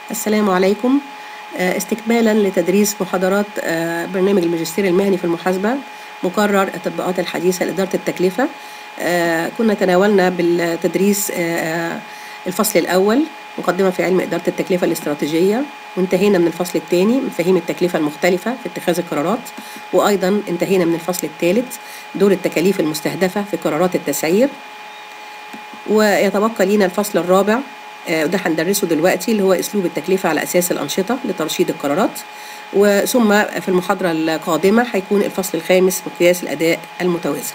السلام عليكم آه، استكمالا لتدريس محاضرات آه، برنامج الماجستير المهني في المحاسبة مقرر التطبيقات الحديثة لإدارة التكلفة آه، كنا تناولنا بالتدريس آه، الفصل الأول مقدمة في علم إدارة التكلفة الاستراتيجية وانتهينا من الفصل الثاني مفاهيم التكلفة المختلفة في اتخاذ القرارات وأيضا انتهينا من الفصل الثالث دور التكاليف المستهدفة في قرارات التسعير ويتبقى لينا الفصل الرابع آه، وده هندرسه دلوقتي اللي هو اسلوب التكلفه على اساس الانشطه لترشيد القرارات وثم في المحاضره القادمه هيكون الفصل الخامس مقياس الاداء المتوازن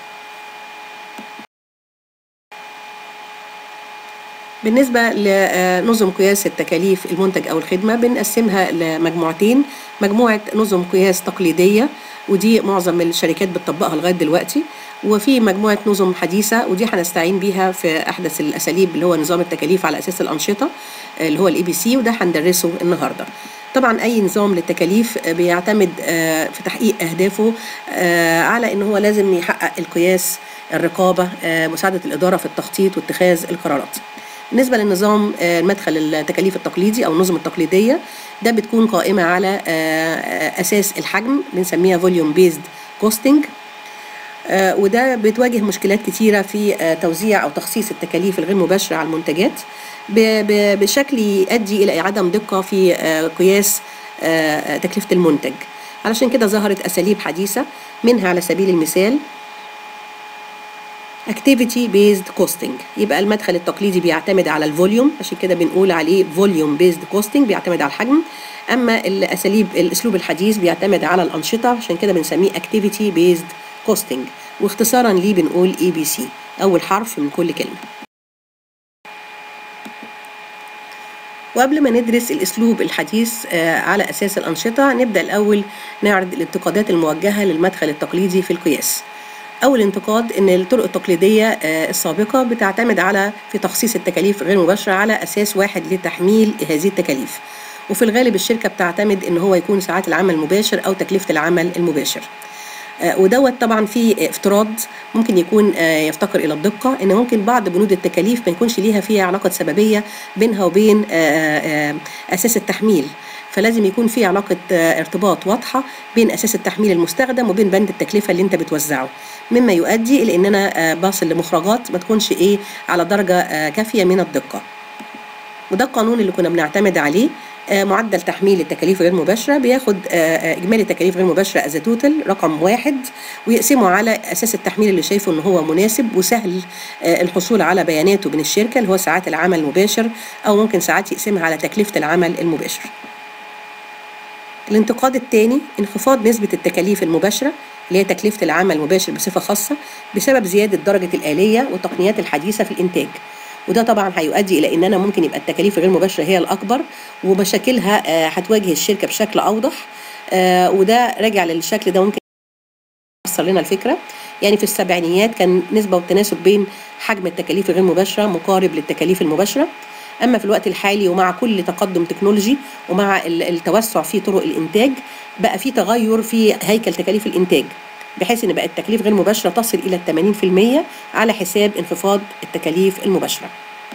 بالنسبة لنظم قياس التكاليف المنتج أو الخدمة بنقسمها لمجموعتين مجموعة نظم قياس تقليدية ودي معظم الشركات بتطبقها لغاية دلوقتي وفي مجموعة نظم حديثة ودي هنستعين بيها في أحدث الأساليب اللي هو نظام التكاليف على أساس الأنشطة اللي هو الاي بي سي وده هندرسه النهارده. طبعا اي نظام للتكاليف بيعتمد آه، في تحقيق اهدافه آه، على ان هو لازم يحقق القياس الرقابه آه، مساعده الاداره في التخطيط واتخاذ القرارات. بالنسبه للنظام آه، مدخل التكاليف التقليدي او النظم التقليديه ده بتكون قائمه على آه، اساس الحجم بنسميها فوليوم بيزد كوستنج آه، وده بتواجه مشكلات كتيرة في آه، توزيع أو تخصيص التكاليف الغير مباشرة على المنتجات ب- ب- بشكل يؤدي إلى عدم دقة في آه، قياس آه، آه، تكلفة المنتج علشان كده ظهرت أساليب حديثة منها على سبيل المثال activity based costing يبقى المدخل التقليدي بيعتمد على الفوليوم عشان كده بنقول عليه volume based costing بيعتمد على الحجم اما الاساليب الاسلوب الحديث بيعتمد على الانشطه عشان كده بنسميه activity based costing واختصارا ليه بنقول اي بي سي اول حرف من كل كلمه وقبل ما ندرس الاسلوب الحديث آه، على اساس الانشطه نبدا الاول نعرض الانتقادات الموجهه للمدخل التقليدي في القياس أول انتقاد إن الطرق التقليدية آه، السابقة بتعتمد على في تخصيص التكاليف غير مباشرة على أساس واحد لتحميل هذه التكاليف وفي الغالب الشركة بتعتمد إن هو يكون ساعات العمل المباشر أو تكلفة العمل المباشر آه، ودوت طبعا في افتراض ممكن يكون آه، يفتقر الى الدقه ان ممكن بعض بنود التكاليف ما يكونش ليها فيها علاقه سببيه بينها وبين آه، آه، اساس التحميل فلازم يكون في علاقه آه، ارتباط واضحه بين اساس التحميل المستخدم وبين بند التكلفه اللي انت بتوزعه مما يؤدي الى ان انا آه، باصل لمخرجات ما تكونش ايه على درجه آه، كافيه من الدقه وده القانون اللي كنا بنعتمد عليه آه، معدل تحميل التكاليف غير مباشرة بياخد آه، آه، إجمالي تكاليف غير مباشرة از توتال رقم واحد ويقسمه على أساس التحميل اللي شايفه إن هو مناسب وسهل آه، الحصول على بياناته من الشركة اللي هو ساعات العمل المباشر أو ممكن ساعات يقسمها على تكلفة العمل المباشر. الانتقاد الثاني انخفاض نسبة التكاليف المباشرة اللي هي تكلفة العمل المباشر بصفة خاصة بسبب زيادة درجة الآلية والتقنيات الحديثة في الإنتاج وده طبعا هيؤدي إلى إن أنا ممكن يبقى التكاليف غير مباشرة هي الأكبر ومشاكلها آه، هتواجه الشركة بشكل أوضح آه، وده راجع للشكل ده ممكن يوصل لنا الفكرة يعني في السبعينيات كان نسبة والتناسب بين حجم التكاليف الغير مباشرة مقارب للتكاليف المباشرة أما في الوقت الحالي ومع كل تقدم تكنولوجي ومع ال- التوسع في طرق الإنتاج بقى في تغير في هيكل تكاليف الإنتاج بحيث ان بقت التكاليف غير مباشره تصل الى 80% على حساب انخفاض التكاليف المباشره.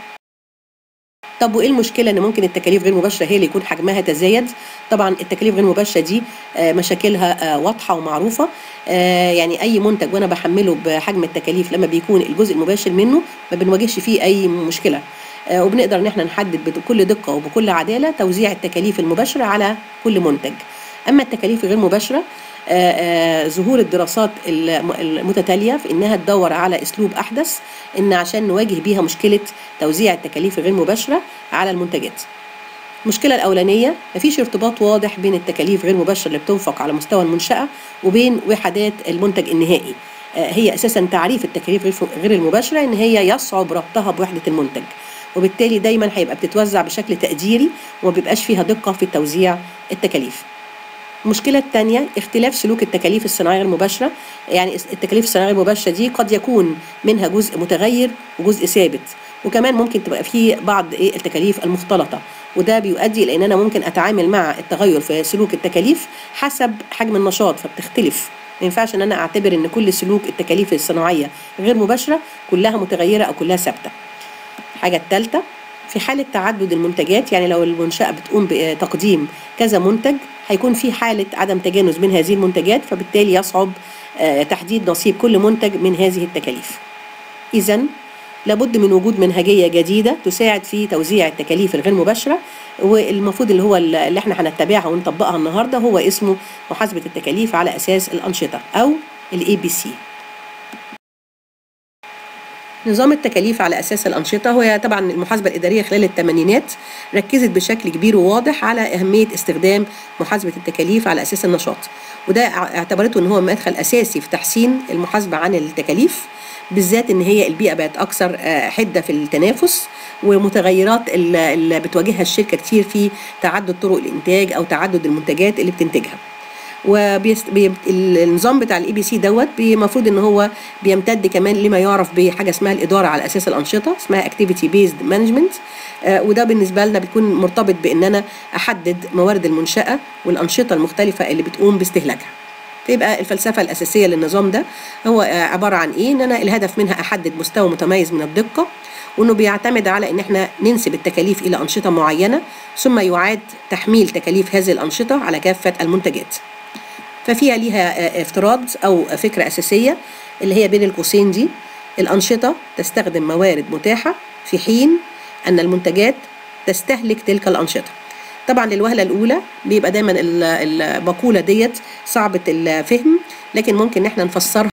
طب وايه المشكله ان ممكن التكاليف غير مباشره هي اللي يكون حجمها تزايد طبعا التكاليف غير مباشره دي آه، مشاكلها آه، واضحه ومعروفه آه، يعني اي منتج وانا بحمله بحجم التكاليف لما بيكون الجزء المباشر منه ما بنواجهش فيه اي مشكله آه، وبنقدر ان احنا نحدد بكل دقه وبكل عداله توزيع التكاليف المباشره على كل منتج اما التكاليف غير مباشره آه، آه، ظهور الدراسات الم- المتتاليه في انها تدور على اسلوب احدث ان عشان نواجه بيها مشكله توزيع التكاليف الغير مباشره على المنتجات. المشكله الاولانيه مفيش ارتباط واضح بين التكاليف غير مباشره اللي بتنفق على مستوى المنشاه وبين وحدات المنتج النهائي. آه، هي اساسا تعريف التكاليف غير- غير المباشره ان هي يصعب ربطها بوحده المنتج. وبالتالي دايما هيبقى بتتوزع بشكل تقديري وما بيبقاش فيها دقه في توزيع التكاليف. المشكلة الثانية اختلاف سلوك التكاليف الصناعية المباشرة يعني التكاليف الصناعية المباشرة دي قد يكون منها جزء متغير وجزء ثابت وكمان ممكن تبقى فيه بعض ايه التكاليف المختلطة وده بيؤدي الى ان انا ممكن اتعامل مع التغير في سلوك التكاليف حسب حجم النشاط فبتختلف ما ينفعش ان انا اعتبر ان كل سلوك التكاليف الصناعيه غير مباشره كلها متغيره او كلها ثابته الحاجه الثالثه في حالة تعدد المنتجات يعني لو المنشأة بتقوم بتقديم كذا منتج هيكون في حالة عدم تجانس بين هذه المنتجات فبالتالي يصعب آه، تحديد نصيب كل منتج من هذه التكاليف إذا لابد من وجود منهجية جديدة تساعد في توزيع التكاليف الغير مباشرة والمفروض اللي هو اللي احنا هنتبعها ونطبقها النهاردة هو اسمه محاسبة التكاليف على أساس الأنشطة أو الاي بي سي نظام التكاليف على اساس الانشطه هو طبعا المحاسبه الاداريه خلال الثمانينات ركزت بشكل كبير وواضح على اهميه استخدام محاسبه التكاليف على اساس النشاط وده اعتبرته ان هو مدخل اساسي في تحسين المحاسبه عن التكاليف بالذات ان هي البيئه بقت اكثر آه، حده في التنافس ومتغيرات اللي بتواجهها الشركه كتير في تعدد طرق الانتاج او تعدد المنتجات اللي بتنتجها والنظام بتاع الاي بي سي دوت المفروض ان هو بيمتد كمان لما يعرف بحاجه اسمها الاداره على اساس الانشطه اسمها اكتيفيتي بيزد مانجمنت وده بالنسبه لنا بيكون مرتبط بان انا احدد موارد المنشاه والانشطه المختلفه اللي بتقوم باستهلاكها فيبقى الفلسفه الاساسيه للنظام ده هو آه، عباره عن ايه ان انا الهدف منها احدد مستوى متميز من الدقه وانه بيعتمد على ان احنا ننسب التكاليف الى انشطه معينه ثم يعاد تحميل تكاليف هذه الانشطه على كافه المنتجات ففيها ليها آه، افتراض او فكره اساسيه اللي هي بين القوسين دي الانشطه تستخدم موارد متاحه في حين ان المنتجات تستهلك تلك الانشطه طبعا للوهله الاولى بيبقى دايما المقوله ديت صعبه الفهم لكن ممكن ان احنا نفسرها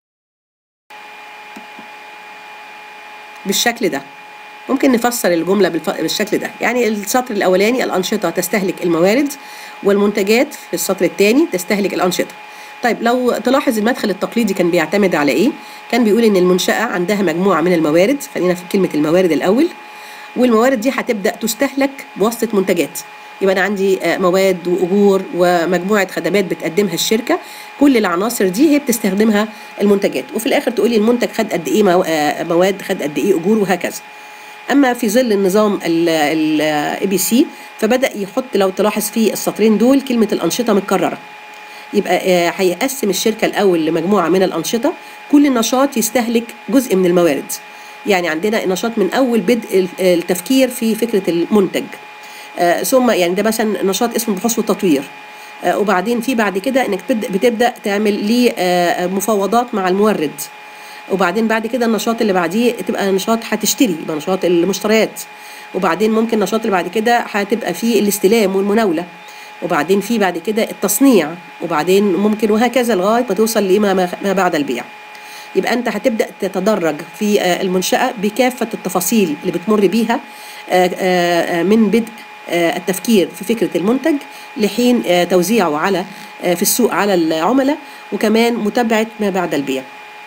بالشكل ده ممكن نفسر الجمله بالشكل ده يعني السطر الاولاني الانشطه تستهلك الموارد والمنتجات في السطر الثاني تستهلك الانشطه طيب لو تلاحظ المدخل التقليدي كان بيعتمد على ايه كان بيقول ان المنشاه عندها مجموعه من الموارد خلينا في كلمه الموارد الاول والموارد دي هتبدا تستهلك بواسطه منتجات يبقى انا عندي آه، مواد واجور ومجموعه خدمات بتقدمها الشركه كل العناصر دي هي بتستخدمها المنتجات وفي الاخر تقولي المنتج خد قد ايه آه، مواد خد قد ايه اجور وهكذا اما في ظل النظام الاي بي سي فبدا يحط لو تلاحظ في السطرين دول كلمه الانشطه متكرره يبقى آه، هيقسم الشركه الاول لمجموعه من الانشطه كل نشاط يستهلك جزء من الموارد يعني عندنا نشاط من اول بدء التفكير في فكره المنتج آه، ثم يعني ده مثلا نشاط اسمه بحوث والتطوير آه، وبعدين في بعد كده انك بتبدا تعمل لي مفاوضات مع المورد وبعدين بعد كده النشاط اللي بعديه تبقى نشاط هتشتري يبقى نشاط المشتريات وبعدين ممكن النشاط اللي بعد كده هتبقى فيه الاستلام والمناوله وبعدين في بعد كده التصنيع وبعدين ممكن وهكذا لغايه ما توصل لما ما بعد البيع يبقى انت هتبدا تتدرج في آه، المنشاه بكافه التفاصيل اللي بتمر بيها آه، آه، من بدء التفكير في فكره المنتج لحين توزيعه على في السوق على العملاء وكمان متابعه ما بعد البيع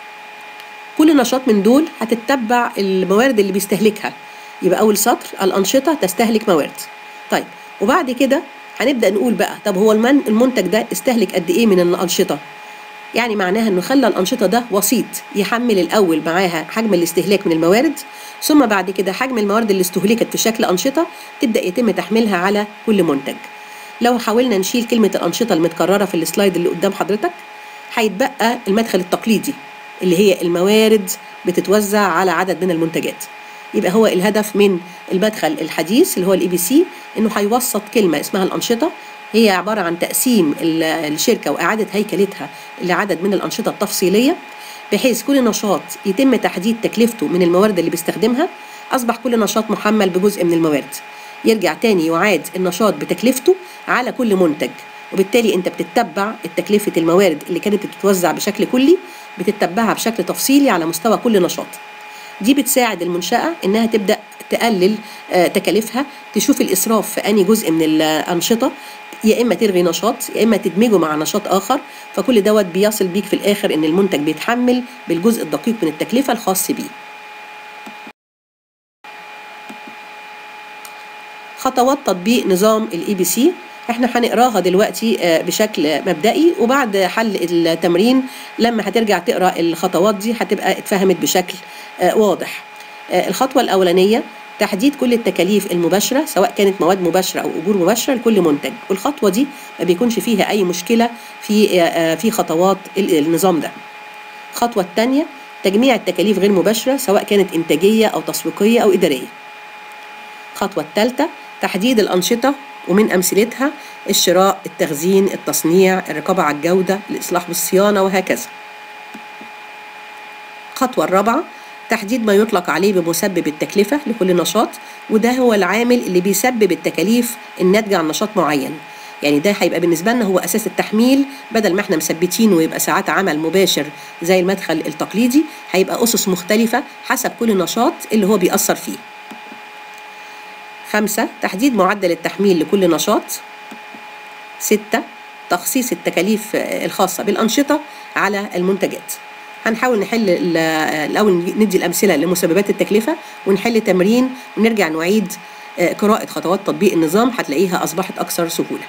كل نشاط من دول هتتبع الموارد اللي بيستهلكها يبقى اول سطر الانشطه تستهلك موارد طيب وبعد كده هنبدا نقول بقى طب هو المنتج ده استهلك قد ايه من الانشطه يعني معناها انه خلى الانشطه ده وسيط يحمل الاول معاها حجم الاستهلاك من الموارد ثم بعد كده حجم الموارد اللي استهلكت في شكل انشطه تبدا يتم تحميلها على كل منتج لو حاولنا نشيل كلمه الانشطه المتكرره في السلايد اللي قدام حضرتك هيتبقى المدخل التقليدي اللي هي الموارد بتتوزع على عدد من المنتجات يبقى هو الهدف من المدخل الحديث اللي هو الاي بي سي انه هيوسط كلمه اسمها الانشطه هي عباره عن تقسيم الشركه واعاده هيكلتها لعدد من الانشطه التفصيليه بحيث كل نشاط يتم تحديد تكلفته من الموارد اللي بيستخدمها اصبح كل نشاط محمل بجزء من الموارد يرجع تاني يعاد النشاط بتكلفته على كل منتج وبالتالي انت بتتبع تكلفه الموارد اللي كانت بتتوزع بشكل كلي بتتبعها بشكل تفصيلي على مستوى كل نشاط دي بتساعد المنشأة إنها تبدأ تقلل آه، تكاليفها تشوف الإسراف في أي جزء من الأنشطة يا إما تلغي نشاط يا إما تدمجه مع نشاط آخر فكل دوت بيصل بيك في الآخر إن المنتج بيتحمل بالجزء الدقيق من التكلفة الخاص بيه خطوات تطبيق نظام الاي بي سي احنا هنقراها دلوقتي آه، بشكل مبدئي وبعد حل التمرين لما هترجع تقرا الخطوات دي هتبقى اتفهمت بشكل آه، واضح آه، الخطوه الاولانيه تحديد كل التكاليف المباشرة سواء كانت مواد مباشرة أو أجور مباشرة لكل منتج والخطوة دي ما بيكونش فيها أي مشكلة في في خطوات النظام ده الخطوة الثانية تجميع التكاليف غير مباشرة سواء كانت إنتاجية أو تسويقية أو إدارية الخطوة الثالثة تحديد الأنشطة ومن أمثلتها الشراء التخزين التصنيع الرقابة على الجودة الإصلاح والصيانة وهكذا الخطوة الرابعة تحديد ما يطلق عليه بمسبب التكلفة لكل نشاط وده هو العامل اللي بيسبب التكاليف الناتجة عن نشاط معين يعني ده هيبقى بالنسبة لنا هو أساس التحميل بدل ما احنا مثبتينه ويبقى ساعات عمل مباشر زي المدخل التقليدي هيبقى أسس مختلفة حسب كل نشاط اللي هو بيأثر فيه خمسة تحديد معدل التحميل لكل نشاط ستة تخصيص التكاليف الخاصة بالأنشطة على المنتجات هنحاول نحل الأول ندي الأمثلة لمسببات التكلفة ونحل تمرين ونرجع نعيد قراءة خطوات تطبيق النظام هتلاقيها أصبحت أكثر سهولة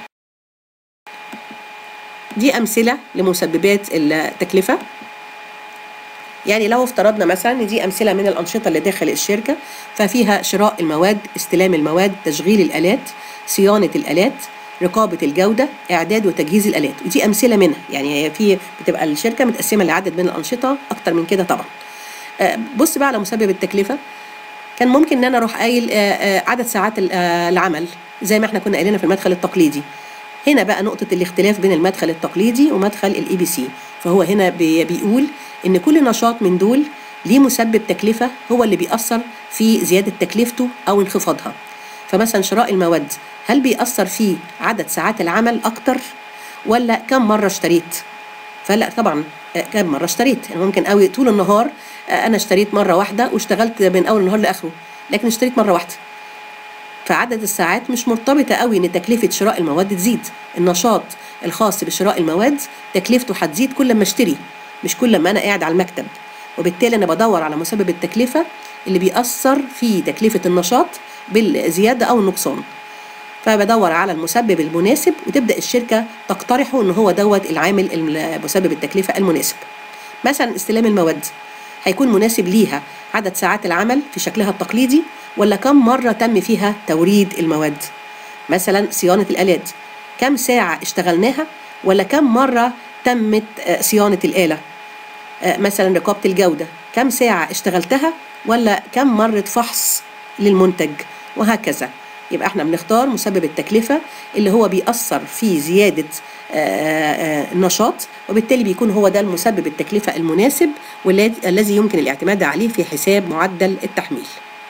دي أمثلة لمسببات التكلفة يعني لو افترضنا مثلا ان دي امثله من الانشطه اللي داخل الشركه ففيها شراء المواد استلام المواد تشغيل الالات صيانه الالات رقابه الجوده اعداد وتجهيز الالات ودي امثله منها يعني هي في بتبقى الشركه متقسمه لعدد من الانشطه اكتر من كده طبعا بص بقى على مسبب التكلفه كان ممكن ان انا اروح قايل عدد ساعات العمل زي ما احنا كنا قايلين في المدخل التقليدي هنا بقى نقطة الاختلاف بين المدخل التقليدي ومدخل الاي بي سي فهو هنا بيقول ان كل نشاط من دول ليه مسبب تكلفة هو اللي بيأثر في زيادة تكلفته أو انخفاضها فمثلا شراء المواد هل بيأثر في عدد ساعات العمل أكتر ولا كم مرة اشتريت فلا طبعا كم مرة اشتريت يعني ممكن قوي طول النهار أنا اشتريت مرة واحدة واشتغلت من أول النهار لآخره لكن اشتريت مرة واحدة فعدد الساعات مش مرتبطة قوي إن تكلفة شراء المواد تزيد النشاط الخاص بشراء المواد تكلفته هتزيد كل ما اشتري مش كل ما أنا قاعد على المكتب وبالتالي أنا بدور على مسبب التكلفة اللي بيأثر في تكلفة النشاط بالزيادة أو النقصان فبدور على المسبب المناسب وتبدأ الشركة تقترحه إن هو دوت العامل مسبب التكلفة المناسب مثلا استلام المواد هيكون مناسب ليها عدد ساعات العمل في شكلها التقليدي ولا كم مرة تم فيها توريد المواد مثلا صيانة الآلات كم ساعة اشتغلناها ولا كم مرة تمت صيانة الآلة مثلا رقابة الجودة كم ساعة اشتغلتها ولا كم مرة فحص للمنتج وهكذا يبقى احنا بنختار مسبب التكلفة اللي هو بيأثر في زيادة النشاط وبالتالي بيكون هو ده المسبب التكلفة المناسب والذي يمكن الاعتماد عليه في حساب معدل التحميل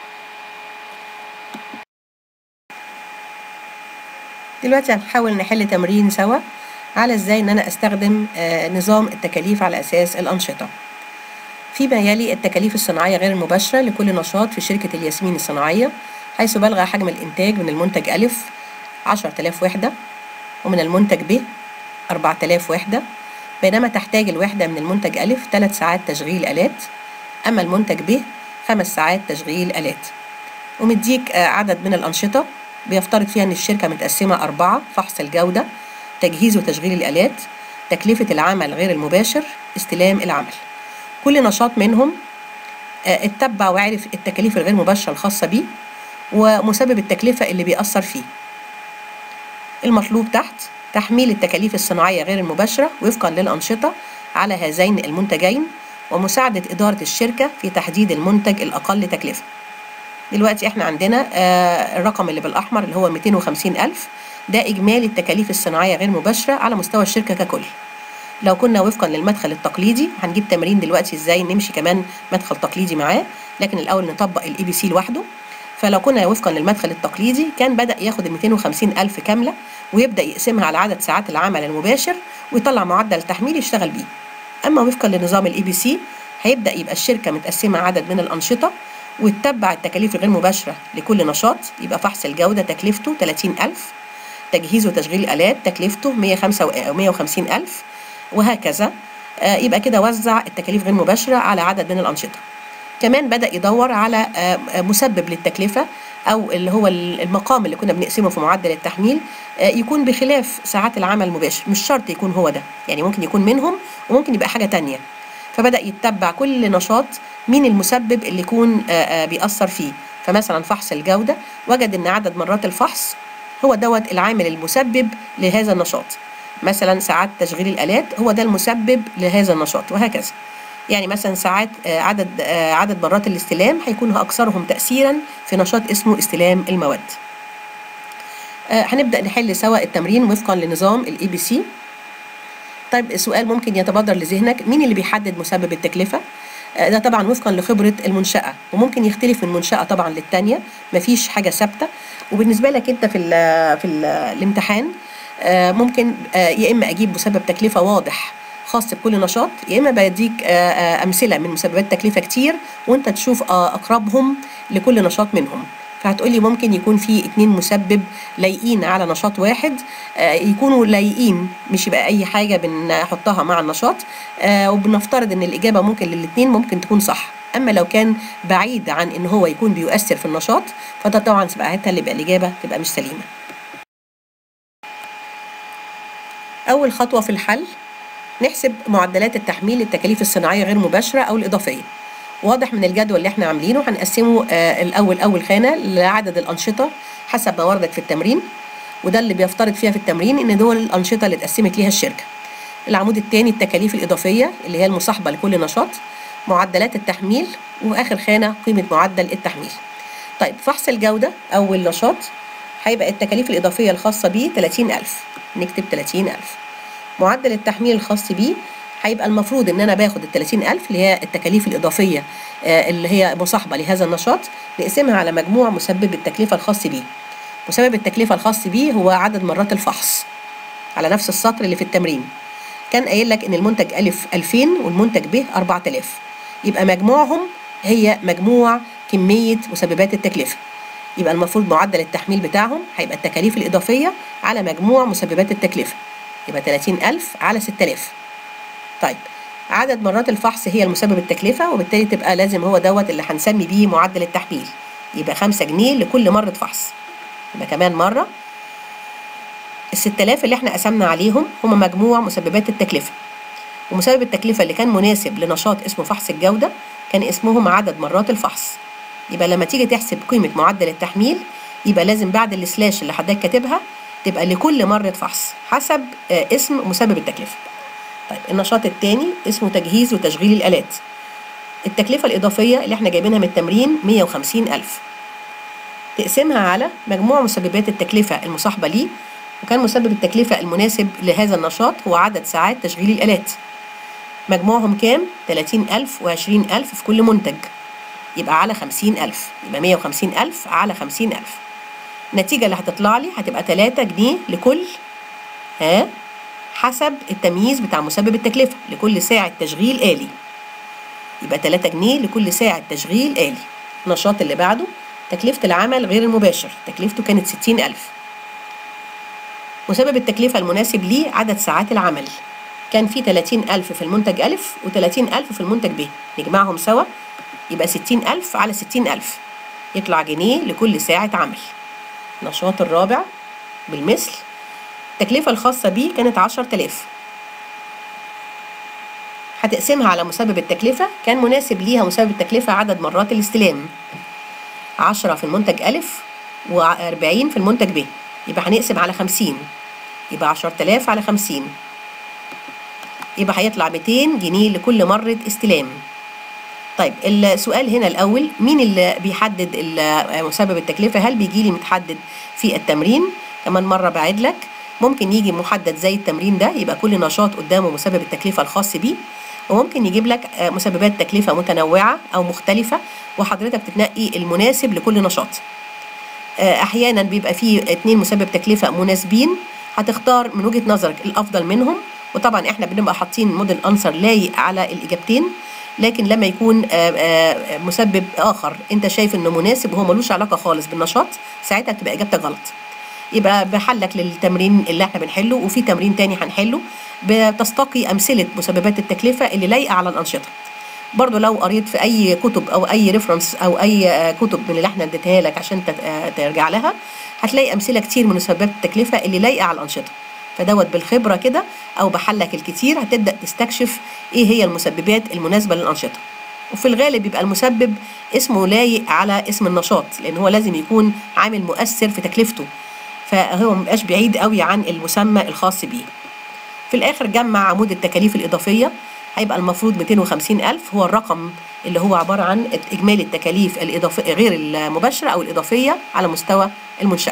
دلوقتي هنحاول نحل تمرين سوا على ازاي ان انا استخدم نظام التكاليف على اساس الانشطه فيما يلي التكاليف الصناعيه غير المباشره لكل نشاط في شركه الياسمين الصناعيه حيث بلغ حجم الانتاج من المنتج الف 10000 وحده ومن المنتج ب 4000 وحده بينما تحتاج الوحده من المنتج الف 3 ساعات تشغيل الات اما المنتج ب 5 ساعات تشغيل الات ومديك عدد من الانشطه بيفترض فيها ان الشركه متقسمه اربعه فحص الجوده تجهيز وتشغيل الآلات تكلفة العمل غير المباشر استلام العمل كل نشاط منهم اتبع وعرف التكاليف الغير مباشرة الخاصة بيه ومسبب التكلفة اللي بيأثر فيه المطلوب تحت تحميل التكاليف الصناعية غير المباشرة وفقا للأنشطة على هذين المنتجين ومساعدة إدارة الشركة في تحديد المنتج الأقل تكلفة دلوقتي احنا عندنا الرقم اللي بالأحمر اللي هو 250 ألف ده إجمالي التكاليف الصناعية غير مباشرة على مستوى الشركة ككل لو كنا وفقا للمدخل التقليدي هنجيب تمرين دلوقتي ازاي نمشي كمان مدخل تقليدي معاه لكن الأول نطبق الاي بي سي لوحده فلو كنا وفقا للمدخل التقليدي كان بدأ ياخد ال 250 ألف كاملة ويبدأ يقسمها على عدد ساعات العمل المباشر ويطلع معدل تحميل يشتغل بيه أما وفقا لنظام الاي بي سي هيبدأ يبقى الشركة متقسمة عدد من الأنشطة وتتبع التكاليف الغير مباشرة لكل نشاط يبقى فحص الجودة تكلفته 30 ألف تجهيز وتشغيل الآلات تكلفته 150 ألف وهكذا يبقى كده وزع التكاليف غير مباشرة على عدد من الأنشطة كمان بدأ يدور على مسبب للتكلفة أو اللي هو المقام اللي كنا بنقسمه في معدل التحميل يكون بخلاف ساعات العمل المباشر مش شرط يكون هو ده يعني ممكن يكون منهم وممكن يبقى حاجة تانية فبدأ يتبع كل نشاط مين المسبب اللي يكون بيأثر فيه فمثلا فحص الجودة وجد أن عدد مرات الفحص هو دوت العامل المسبب لهذا النشاط مثلا ساعات تشغيل الآلات هو ده المسبب لهذا النشاط وهكذا يعني مثلا ساعات آه، عدد آه، عدد مرات الاستلام هيكون اكثرهم تاثيرا في نشاط اسمه استلام المواد آه، هنبدا نحل سوا التمرين وفقا لنظام الاي بي سي طيب سؤال ممكن يتبادر لذهنك مين اللي بيحدد مسبب التكلفه آه، ده طبعا وفقا لخبره المنشاه وممكن يختلف من منشاه طبعا للتانيه مفيش حاجه ثابته وبالنسبه لك انت في ال في ال الامتحان آه، ممكن آه، يا اما اجيب مسبب تكلفه واضح خاص بكل نشاط يا اما بديك آه، آه، امثله من مسببات تكلفه كتير وانت تشوف آه، اقربهم لكل نشاط منهم فهتقولي ممكن يكون في اتنين مسبب لايقين على نشاط واحد آه، يكونوا لايقين مش يبقى اي حاجه بنحطها مع النشاط آه، وبنفترض ان الاجابه ممكن للاتنين ممكن تكون صح اما لو كان بعيد عن ان هو يكون بيؤثر في النشاط فده طبعا تبقى اللي يبقى الاجابه تبقى مش سليمه اول خطوه في الحل نحسب معدلات التحميل للتكاليف الصناعيه غير مباشره او الاضافيه واضح من الجدول اللي احنا عاملينه هنقسمه آه الاول اول خانه لعدد الانشطه حسب ما وردت في التمرين وده اللي بيفترض فيها في التمرين ان دول الانشطه اللي اتقسمت ليها الشركه العمود الثاني التكاليف الاضافيه اللي هي المصاحبه لكل نشاط معدلات التحميل واخر خانه قيمه معدل التحميل طيب فحص الجوده اول نشاط هيبقى التكاليف الاضافيه الخاصه بيه 30000 نكتب 30000 معدل التحميل الخاص بيه هيبقى المفروض ان انا باخد ال 30000 اللي هي التكاليف الاضافيه آه، اللي هي مصاحبه لهذا النشاط نقسمها على مجموع مسبب التكلفه الخاص بيه مسبب التكلفه الخاص بيه هو عدد مرات الفحص على نفس السطر اللي في التمرين كان قايل لك ان المنتج الف 2000 والمنتج ب 4000 يبقى مجموعهم هي مجموع كميه مسببات التكلفه يبقى المفروض معدل التحميل بتاعهم هيبقى التكاليف الإضافية على مجموع مسببات التكلفة يبقى 30000 على 6000 طيب عدد مرات الفحص هي المسبب التكلفة وبالتالي تبقى لازم هو دوت اللي هنسمي بيه معدل التحميل يبقى 5 جنيه لكل مرة فحص يبقى كمان مرة ال 6000 اللي احنا قسمنا عليهم هم مجموع مسببات التكلفة ومسبب التكلفة اللي كان مناسب لنشاط اسمه فحص الجودة كان اسمهم عدد مرات الفحص يبقى لما تيجي تحسب قيمة معدل التحميل يبقى لازم بعد السلاش اللي حضرتك كاتبها تبقى لكل مرة فحص حسب آه، اسم مسبب التكلفة طيب النشاط الثاني اسمه تجهيز وتشغيل الآلات التكلفة الإضافية اللي احنا جايبينها من التمرين 150 ألف تقسمها على مجموع مسببات التكلفة المصاحبة ليه وكان مسبب التكلفة المناسب لهذا النشاط هو عدد ساعات تشغيل الآلات مجموعهم كام؟ 30 ألف و20 ألف في كل منتج يبقى على 50 ألف يبقى 150 ألف على 50 ألف النتيجة اللي هتطلع لي هتبقى 3 جنيه لكل ها حسب التمييز بتاع مسبب التكلفة لكل ساعة تشغيل آلي يبقى 3 جنيه لكل ساعة تشغيل آلي النشاط اللي بعده تكلفة العمل غير المباشر تكلفته كانت 60 ألف مسبب التكلفة المناسب ليه عدد ساعات العمل كان في 30 ألف في المنتج ألف و30 ألف في المنتج ب نجمعهم سوا يبقى 60 ألف على 60 ألف يطلع جنيه لكل ساعة عمل النشاط الرابع بالمثل التكلفة الخاصة بيه كانت 10000 هتقسمها على مسبب التكلفة كان مناسب ليها مسبب التكلفة عدد مرات الاستلام 10 في المنتج ألف و40 في المنتج ب يبقى هنقسم على 50 يبقى 10000 على 50 يبقى هيطلع 200 جنيه لكل مرة استلام طيب السؤال هنا الأول مين اللي بيحدد ال- مسبب التكلفة هل بيجي لي متحدد في التمرين كمان مرة بعيد لك ممكن يجي محدد زي التمرين ده يبقى كل نشاط قدامه مسبب التكلفة الخاص بيه وممكن يجيب لك آه، مسببات تكلفة متنوعة أو مختلفة وحضرتك تتنقي المناسب لكل نشاط آه، احيانا بيبقى فيه اتنين مسبب تكلفه مناسبين هتختار من وجهه نظرك الافضل منهم وطبعا احنا بنبقى حاطين موديل انسر لايق على الاجابتين لكن لما يكون آه، آه، مسبب اخر انت شايف انه مناسب وهو ملوش علاقه خالص بالنشاط ساعتها بتبقى اجابتك غلط يبقى بحلك للتمرين اللي احنا بنحله وفي تمرين تاني هنحله بتستقي امثله مسببات التكلفه اللي لايقه على الانشطه برضو لو قريت في اي كتب او اي ريفرنس او اي آه، كتب من اللي احنا اديتها لك عشان تت- آه، ترجع لها هتلاقي امثله كتير من مسببات التكلفه اللي لايقه على الانشطه فدوت بالخبره كده او بحلك الكتير هتبدا تستكشف ايه هي المسببات المناسبه للانشطه وفي الغالب بيبقى المسبب اسمه لايق على اسم النشاط لان هو لازم يكون عامل مؤثر في تكلفته فهو مبقاش بعيد قوي عن المسمى الخاص بيه في الاخر جمع عمود التكاليف الاضافيه هيبقى المفروض 250 ألف هو الرقم اللي هو عبارة عن إجمالي التكاليف الإضافية غير المباشرة أو الإضافية على مستوى المنشأة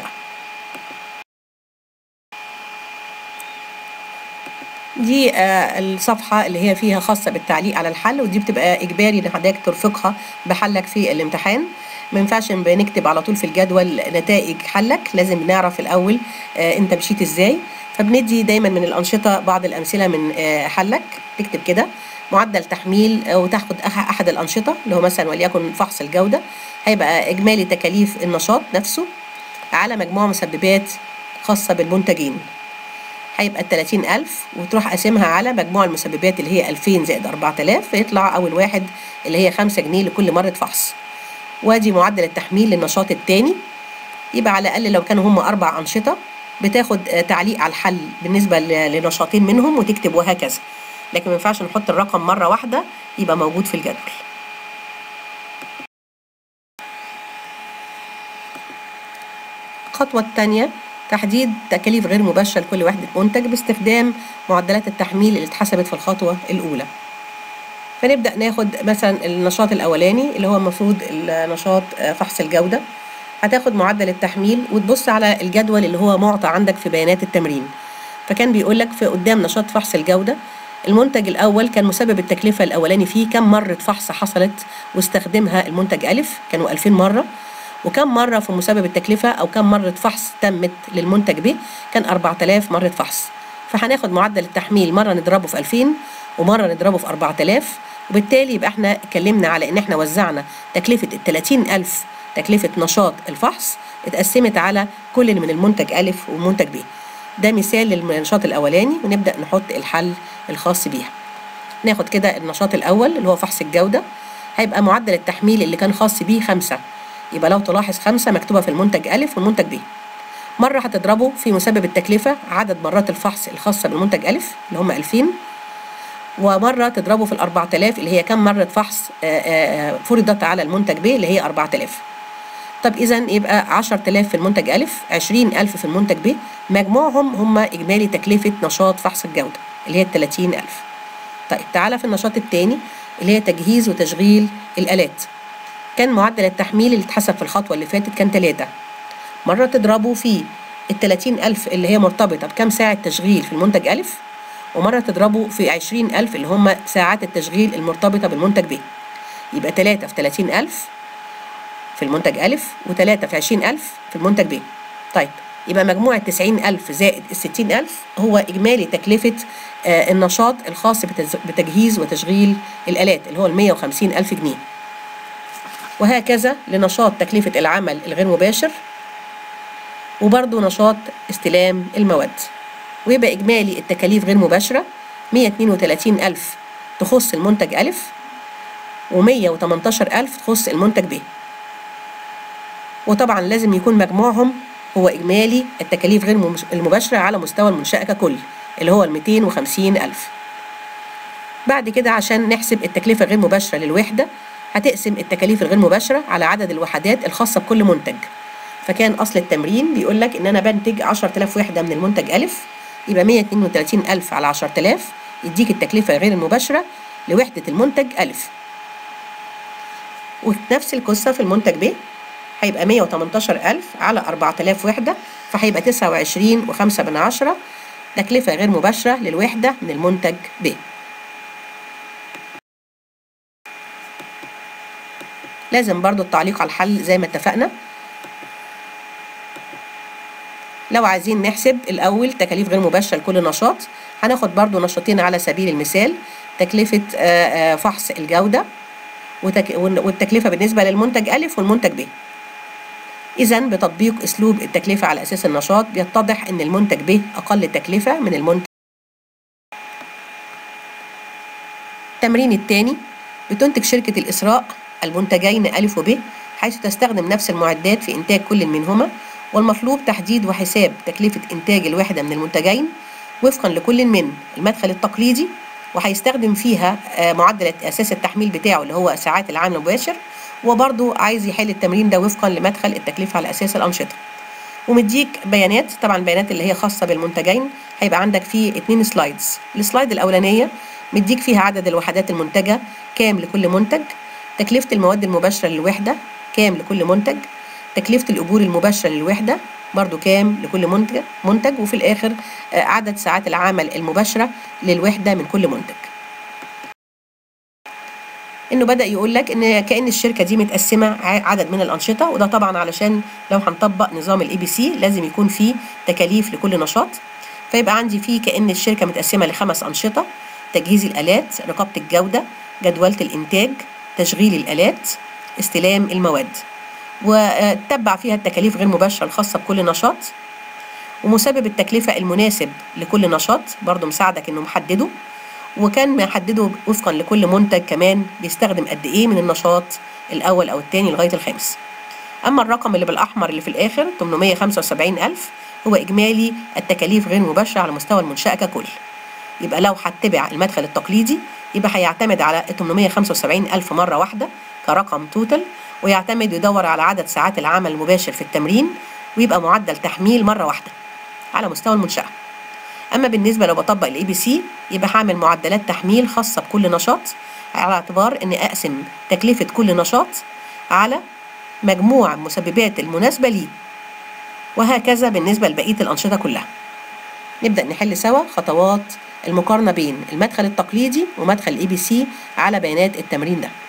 دي آه، الصفحة اللي هي فيها خاصة بالتعليق على الحل ودي بتبقى إجباري إن حضرتك ترفقها بحلك في الامتحان ما ينفعش بنكتب على طول في الجدول نتائج حلك لازم نعرف الأول آه، أنت مشيت إزاي فبندي دايما من الأنشطة بعض الأمثلة من آه، حلك تكتب كده معدل تحميل آه، وتاخد أح- أحد الأنشطة اللي هو مثلا وليكن فحص الجودة هيبقى إجمالي تكاليف النشاط نفسه على مجموع مسببات خاصة بالمنتجين هيبقى ال 30000 وتروح قاسمها على مجموع المسببات اللي هي 2000 زائد 4000 فيطلع أول واحد اللي هي 5 جنيه لكل مرة فحص وادي معدل التحميل للنشاط الثاني يبقى على الأقل لو كانوا هم أربع أنشطة بتاخد آه، تعليق على الحل بالنسبة ل- لنشاطين منهم وتكتب وهكذا لكن ما ينفعش نحط الرقم مرة واحدة يبقى موجود في الجدول الخطوة الثانية تحديد تكاليف غير مباشرة لكل وحدة منتج باستخدام معدلات التحميل اللي اتحسبت في الخطوة الأولى فنبدأ ناخد مثلا النشاط الأولاني اللي هو المفروض النشاط آه، فحص الجودة هتاخد معدل التحميل وتبص على الجدول اللي هو معطى عندك في بيانات التمرين فكان بيقول لك في قدام نشاط فحص الجودة المنتج الأول كان مسبب التكلفة الأولاني فيه كم مرة فحص حصلت واستخدمها المنتج ألف كانوا 2000 مرة وكم مرة في مسبب التكلفة أو كم مرة فحص تمت للمنتج ب كان 4000 مرة فحص فهناخد معدل التحميل مرة نضربه في 2000 ومرة نضربه في 4000 وبالتالي يبقى احنا اتكلمنا على ان احنا وزعنا تكلفة ال 30000 تكلفة نشاط الفحص اتقسمت على كل من المنتج ألف ومنتج ب ده مثال للنشاط الأولاني ونبدأ نحط الحل الخاص بيها ناخد كده النشاط الأول اللي هو فحص الجودة هيبقى معدل التحميل اللي كان خاص بيه خمسة يبقى لو تلاحظ خمسة مكتوبة في المنتج ألف والمنتج ب مرة هتضربه في مسبب التكلفة عدد مرات الفحص الخاصة بالمنتج ألف اللي هم 2000 ومرة تضربه في ال 4000 اللي هي كم مرة فحص آه، آه، فرضت على المنتج ب اللي هي 4000 طب إذا يبقى 10000 في المنتج ألف 20000 في المنتج ب مجموعهم هم إجمالي تكلفة نشاط فحص الجودة اللي هي 30000 طيب تعالى في النشاط الثاني اللي هي تجهيز وتشغيل الآلات كان معدل التحميل اللي اتحسب في الخطوة اللي فاتت كان 3 مرة تضربه في ال 30000 اللي هي مرتبطة بكم ساعة تشغيل في المنتج ألف ومرة تضربه في 20000 اللي هم ساعات التشغيل المرتبطة بالمنتج ب يبقى 3 في 30000 في المنتج ألف و3 في 20000 في المنتج ب طيب يبقى مجموع 90000 زائد ال 60000 هو إجمالي تكلفة آه، النشاط الخاص بتز- بتجهيز وتشغيل الآلات اللي هو ال 150000 جنيه وهكذا لنشاط تكلفة العمل الغير مباشر وبرضه نشاط استلام المواد ويبقى إجمالي التكاليف غير مباشرة 132 ألف تخص المنتج ألف و118 ألف تخص المنتج ب وطبعا لازم يكون مجموعهم هو إجمالي التكاليف غير المبش- المباشرة على مستوى المنشأة ككل اللي هو ال 250 ألف بعد كده عشان نحسب التكلفة غير مباشرة للوحدة هتقسم التكاليف الغير مباشرة على عدد الوحدات الخاصة بكل منتج فكان أصل التمرين بيقول لك إن أنا بنتج 10000 وحدة من المنتج ألف يبقى 132000 على 10000 يديك التكلفة غير المباشرة لوحدة المنتج ألف ونفس القصة في المنتج ب هيبقى 118000 على 4000 وحدة فهيبقى 29 وخمسة من عشرة تكلفة غير مباشرة للوحدة من المنتج ب لازم برضو التعليق على الحل زي ما اتفقنا لو عايزين نحسب الأول تكاليف غير مباشرة لكل نشاط هناخد برضو نشاطين على سبيل المثال تكلفة آه، آه، فحص الجودة وتك... والتكلفة بالنسبة للمنتج ألف والمنتج ب إذا بتطبيق أسلوب التكلفة على أساس النشاط بيتضح إن المنتج ب أقل تكلفة من المنتج التمرين الثاني بتنتج شركة الإسراء المنتجين ألف وب حيث تستخدم نفس المعدات في إنتاج كل منهما والمطلوب تحديد وحساب تكلفة إنتاج الواحدة من المنتجين وفقا لكل من المدخل التقليدي وهيستخدم فيها آه، معدل أساس التحميل بتاعه اللي هو ساعات العمل المباشر وبرضه عايز يحل التمرين ده وفقا لمدخل التكلفة على أساس الأنشطة ومديك بيانات طبعا البيانات اللي هي خاصة بالمنتجين هيبقى عندك فيه اتنين سلايدز السلايد الأولانية مديك فيها عدد الوحدات المنتجة كام لكل منتج تكلفة المواد المباشرة للوحدة كام لكل منتج تكلفة الأجور المباشرة للوحدة برضو كام لكل منتج منتج وفي الآخر آه، عدد ساعات العمل المباشرة للوحدة من كل منتج انه بدا يقول لك ان كان الشركه دي متقسمه ع- عدد من الانشطه وده طبعا علشان لو هنطبق نظام الاي بي سي لازم يكون فيه تكاليف لكل نشاط فيبقى عندي فيه كان الشركه متقسمه لخمس انشطه تجهيز الالات رقابه الجوده جدوله الانتاج تشغيل الالات استلام المواد وتتبع فيها التكاليف غير مباشره الخاصه بكل نشاط ومسبب التكلفه المناسب لكل نشاط برضو مساعدك انه محدده وكان محدده وفقا لكل منتج كمان بيستخدم قد ايه من النشاط الاول او الثاني لغايه الخامس اما الرقم اللي بالاحمر اللي في الاخر 875 الف هو اجمالي التكاليف غير مباشره على مستوى المنشاه ككل يبقى لو هتبع المدخل التقليدي يبقى هيعتمد على 875 ألف مرة واحدة كرقم توتال ويعتمد يدور على عدد ساعات العمل المباشر في التمرين ويبقى معدل تحميل مرة واحدة على مستوى المنشأة أما بالنسبة لو بطبق الاي بي سي يبقى هعمل معدلات تحميل خاصة بكل نشاط على اعتبار إني أقسم تكلفة كل نشاط على مجموع المسببات المناسبة ليه وهكذا بالنسبة لبقية الأنشطة كلها نبدأ نحل سوا خطوات المقارنة بين المدخل التقليدي ومدخل الاي بي سي على بيانات التمرين ده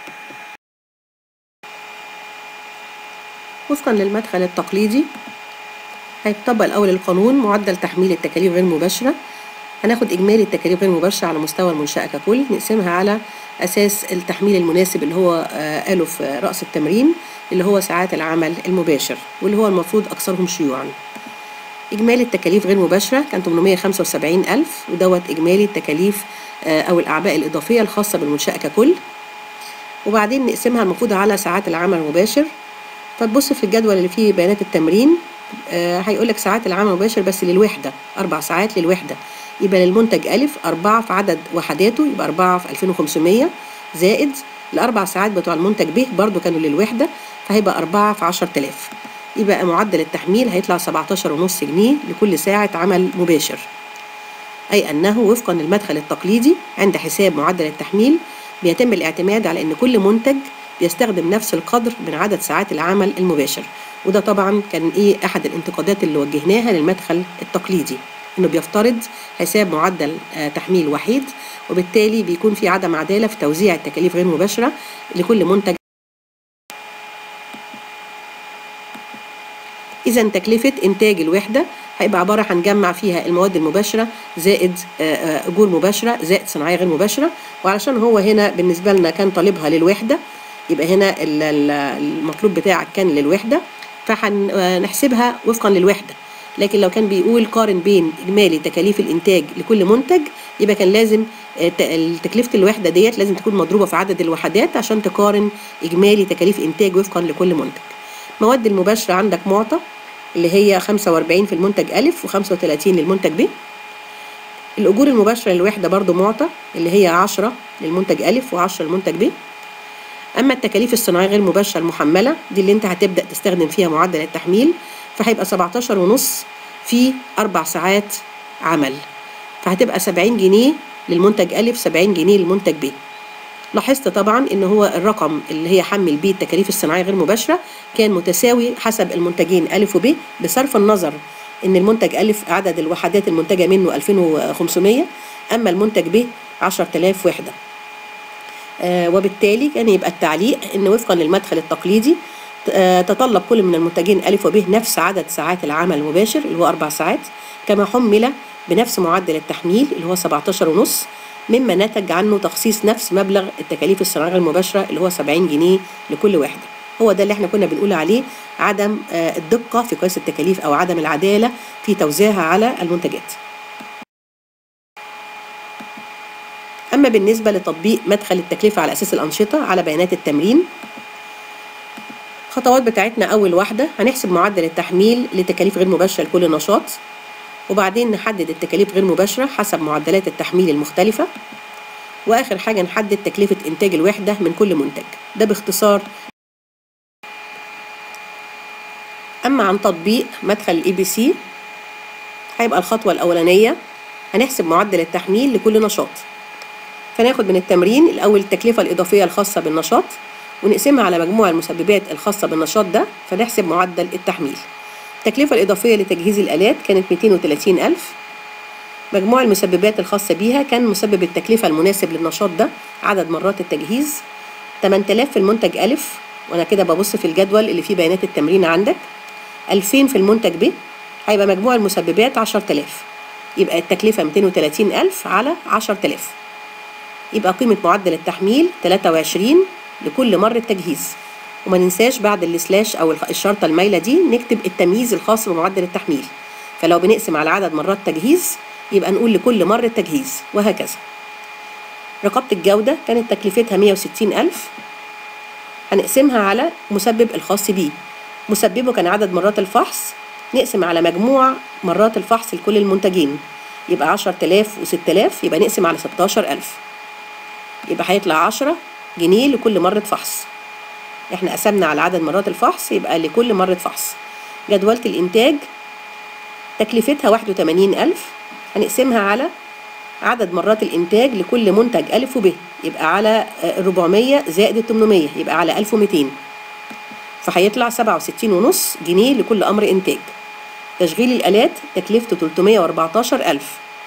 وفقا للمدخل التقليدي هيطبق الأول القانون معدل تحميل التكاليف غير مباشرة هناخد إجمالي التكاليف غير مباشرة على مستوى المنشأة ككل نقسمها على أساس التحميل المناسب اللي هو آه، قاله في رأس التمرين اللي هو ساعات العمل المباشر واللي هو المفروض أكثرهم شيوعا إجمالي التكاليف غير مباشرة كان 875 ألف ودوت إجمالي التكاليف آه، أو الأعباء الإضافية الخاصة بالمنشأة ككل وبعدين نقسمها المفروض على ساعات العمل المباشر فتبص في الجدول اللي فيه بيانات التمرين آه، هيقول لك ساعات العمل المباشر بس للوحدة أربع ساعات للوحدة يبقى للمنتج ألف أربعة في عدد وحداته يبقى أربعة في 2500 زائد الأربع ساعات بتوع المنتج ب برضو كانوا للوحدة فهيبقى أربعة في 10000 يبقى معدل التحميل هيطلع 17.5 جنيه لكل ساعة عمل مباشر أي أنه وفقا للمدخل التقليدي عند حساب معدل التحميل بيتم الاعتماد على أن كل منتج بيستخدم نفس القدر من عدد ساعات العمل المباشر وده طبعا كان ايه احد الانتقادات اللي وجهناها للمدخل التقليدي انه بيفترض حساب معدل آه، تحميل وحيد وبالتالي بيكون في عدم عداله في توزيع التكاليف غير مباشره لكل منتج إذا تكلفة إنتاج الوحدة هيبقى عبارة هنجمع فيها المواد المباشرة زائد آه، آه، أجور مباشرة زائد صناعية غير مباشرة وعلشان هو هنا بالنسبة لنا كان طالبها للوحدة يبقى هنا ال- ال- المطلوب بتاعك كان للوحدة فهنحسبها وفقا للوحدة لكن لو كان بيقول قارن بين إجمالي تكاليف الإنتاج لكل منتج يبقى كان لازم آه، ت- تكلفة الوحدة ديت لازم تكون مضروبة في عدد الوحدات عشان تقارن إجمالي تكاليف إنتاج وفقا لكل منتج مواد المباشرة عندك معطى اللي هي 45 في المنتج ألف و35 للمنتج ب الأجور المباشرة للوحدة برضو معطى اللي هي 10 للمنتج ألف و10 للمنتج ب أما التكاليف الصناعية غير مباشرة المحملة دي اللي أنت هتبدأ تستخدم فيها معدل التحميل فهيبقى 17 ونص في أربع ساعات عمل فهتبقى 70 جنيه للمنتج ألف 70 جنيه للمنتج ب لاحظت طبعا ان هو الرقم اللي هي حمل بيه التكاليف الصناعيه غير مباشره كان متساوي حسب المنتجين الف وب بصرف النظر ان المنتج الف عدد الوحدات المنتجه منه 2500 اما المنتج ب 10000 وحده آه وبالتالي كان يبقى التعليق ان وفقا للمدخل التقليدي آه تطلب كل من المنتجين الف وب نفس عدد ساعات العمل المباشر اللي هو اربع ساعات كما حمل بنفس معدل التحميل اللي هو 17 ونص مما نتج عنه تخصيص نفس مبلغ التكاليف الصناعيه المباشره اللي هو 70 جنيه لكل واحده هو ده اللي احنا كنا بنقول عليه عدم آه، الدقه في قياس التكاليف او عدم العداله في توزيعها على المنتجات اما بالنسبه لتطبيق مدخل التكلفه على اساس الانشطه على بيانات التمرين الخطوات بتاعتنا اول واحده هنحسب معدل التحميل لتكاليف غير مباشره لكل نشاط وبعدين نحدد التكاليف غير مباشرة حسب معدلات التحميل المختلفة وآخر حاجة نحدد تكلفة إنتاج الوحدة من كل منتج ده باختصار أما عن تطبيق مدخل الاي بي سي هيبقى الخطوة الأولانية هنحسب معدل التحميل لكل نشاط فناخد من التمرين الأول التكلفة الإضافية الخاصة بالنشاط ونقسمها على مجموع المسببات الخاصة بالنشاط ده فنحسب معدل التحميل التكلفة الإضافية لتجهيز الآلات كانت 230 ألف مجموع المسببات الخاصة بيها كان مسبب التكلفة المناسب للنشاط ده عدد مرات التجهيز 8000 في المنتج ألف وأنا كده ببص في الجدول اللي فيه بيانات التمرين عندك 2000 في المنتج ب هيبقى مجموع المسببات 10000 يبقى التكلفة 230000 على 10000 يبقى قيمة معدل التحميل 23 لكل مرة تجهيز وما ننساش بعد السلاش أو الشرطة المايلة دي نكتب التمييز الخاص بمعدل التحميل فلو بنقسم على عدد مرات تجهيز يبقى نقول لكل مرة تجهيز وهكذا رقابة الجودة كانت تكلفتها 160 ألف هنقسمها على مسبب الخاص بيه مسببه كان عدد مرات الفحص نقسم على مجموع مرات الفحص لكل المنتجين يبقى 10000 و6000 يبقى نقسم على 16000 يبقى هيطلع 10 جنيه لكل مرة فحص احنا قسمنا على عدد مرات الفحص يبقى لكل مرة فحص جدولة الإنتاج تكلفتها 81000 هنقسمها على عدد مرات الإنتاج لكل منتج ألف وب يبقى على 400 زائد ال 800 يبقى على 1200 فهيطلع 67 ونص جنيه لكل أمر إنتاج تشغيل الآلات تكلفته 314000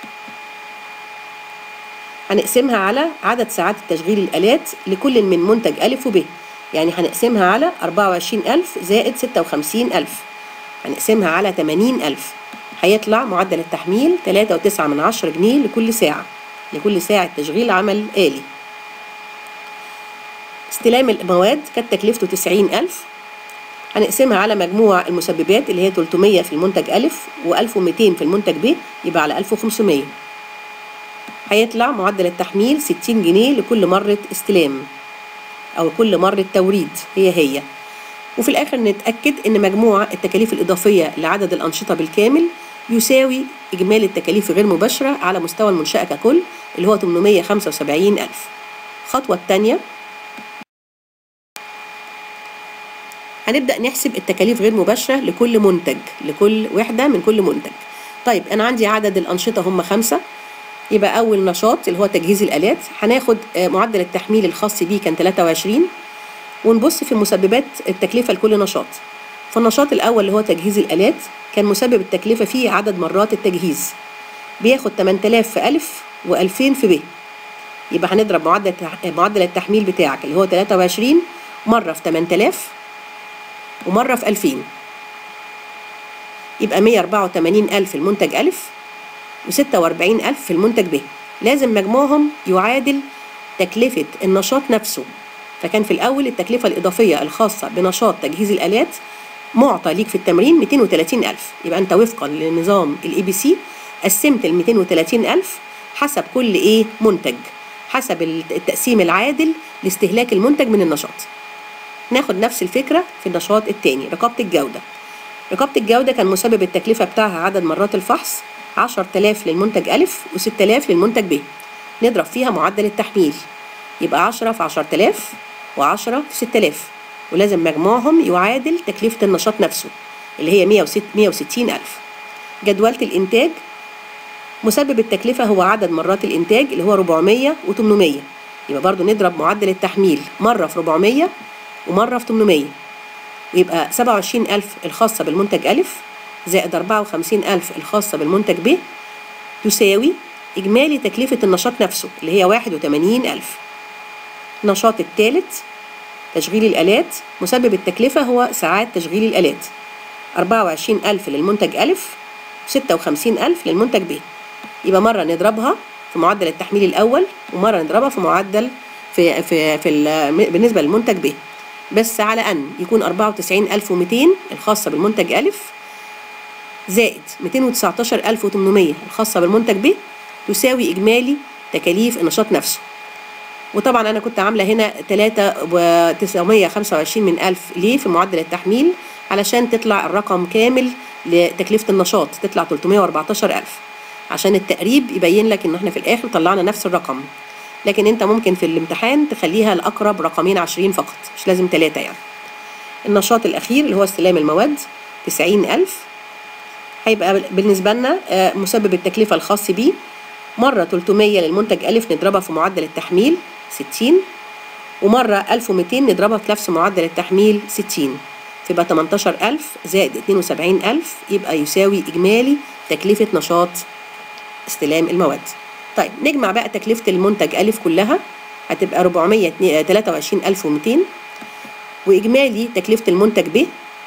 هنقسمها على عدد ساعات تشغيل الآلات لكل من منتج ألف وب يعني هنقسمها على 24000 زائد 56000 هنقسمها على 80000 هيطلع معدل التحميل 3.9 من عشرة جنيه لكل ساعة لكل ساعة تشغيل عمل آلي استلام المواد كانت تكلفته 90000 هنقسمها على مجموع المسببات اللي هي 300 في المنتج ألف و1200 في المنتج ب يبقى على 1500 هيطلع معدل التحميل 60 جنيه لكل مرة استلام أو كل مرة توريد هي هي وفي الآخر نتأكد إن مجموع التكاليف الإضافية لعدد الأنشطة بالكامل يساوي إجمالي التكاليف غير مباشرة على مستوى المنشأة ككل اللي هو 875 ألف الخطوة الثانية هنبدأ نحسب التكاليف غير مباشرة لكل منتج لكل وحدة من كل منتج طيب أنا عندي عدد الأنشطة هم خمسة يبقى أول نشاط اللي هو تجهيز الآلات هناخد معدل التحميل الخاص بيه كان 23 ونبص في مسببات التكلفة لكل نشاط فالنشاط الأول اللي هو تجهيز الآلات كان مسبب التكلفة فيه عدد مرات التجهيز بياخد 8000 في ألف و2000 في ب يبقى هنضرب معدل معدل التحميل بتاعك اللي هو 23 مرة في 8000 ومرة في 2000 يبقى 184000 في المنتج ألف و46000 في المنتج ب لازم مجموعهم يعادل تكلفة النشاط نفسه فكان في الأول التكلفة الإضافية الخاصة بنشاط تجهيز الآلات معطى ليك في التمرين 230000 يبقى أنت وفقا لنظام الإي بي سي قسمت ال 230000 حسب كل إيه منتج حسب التقسيم العادل لاستهلاك المنتج من النشاط ناخد نفس الفكرة في النشاط التاني رقابة الجودة رقابة الجودة كان مسبب التكلفة بتاعها عدد مرات الفحص 10000 للمنتج ألف و6000 للمنتج ب نضرب فيها معدل التحميل يبقى 10 في 10000 و10 في 6000 ولازم مجموعهم يعادل تكلفة النشاط نفسه اللي هي 160 ألف جدولة الإنتاج مسبب التكلفة هو عدد مرات الإنتاج اللي هو 400 و800 يبقى برضو نضرب معدل التحميل مرة في 400 ومرة في 800 ويبقى 27000 الخاصة بالمنتج ألف زائد 54000 الخاصة بالمنتج ب تساوي إجمالي تكلفة النشاط نفسه اللي هي 81000 النشاط الثالث تشغيل الآلات مسبب التكلفة هو ساعات تشغيل الآلات 24000 للمنتج ألف 56000 للمنتج ب يبقى مرة نضربها في معدل التحميل الأول ومرة نضربها في معدل في في في بالنسبة للمنتج ب بس على أن يكون 94200 الخاصة بالمنتج ألف زائد 219800 الخاصة بالمنتج ب تساوي إجمالي تكاليف النشاط نفسه وطبعا أنا كنت عاملة هنا 3 و 925 من ألف ليه في معدل التحميل علشان تطلع الرقم كامل لتكلفة النشاط تطلع 314000 عشان التقريب يبين لك إن احنا في الآخر طلعنا نفس الرقم لكن أنت ممكن في الامتحان تخليها الأقرب رقمين عشرين فقط مش لازم ثلاثة يعني النشاط الأخير اللي هو استلام المواد 90000 هيبقى بالنسبة لنا مسبب التكلفة الخاص بيه مرة 300 للمنتج ألف نضربها في معدل التحميل 60 ومرة 1200 نضربها في نفس معدل التحميل 60 فيبقى 18000 زائد 72000 يبقى يساوي إجمالي تكلفة نشاط استلام المواد طيب نجمع بقى تكلفة المنتج ألف كلها هتبقى 423200 وإجمالي تكلفة المنتج ب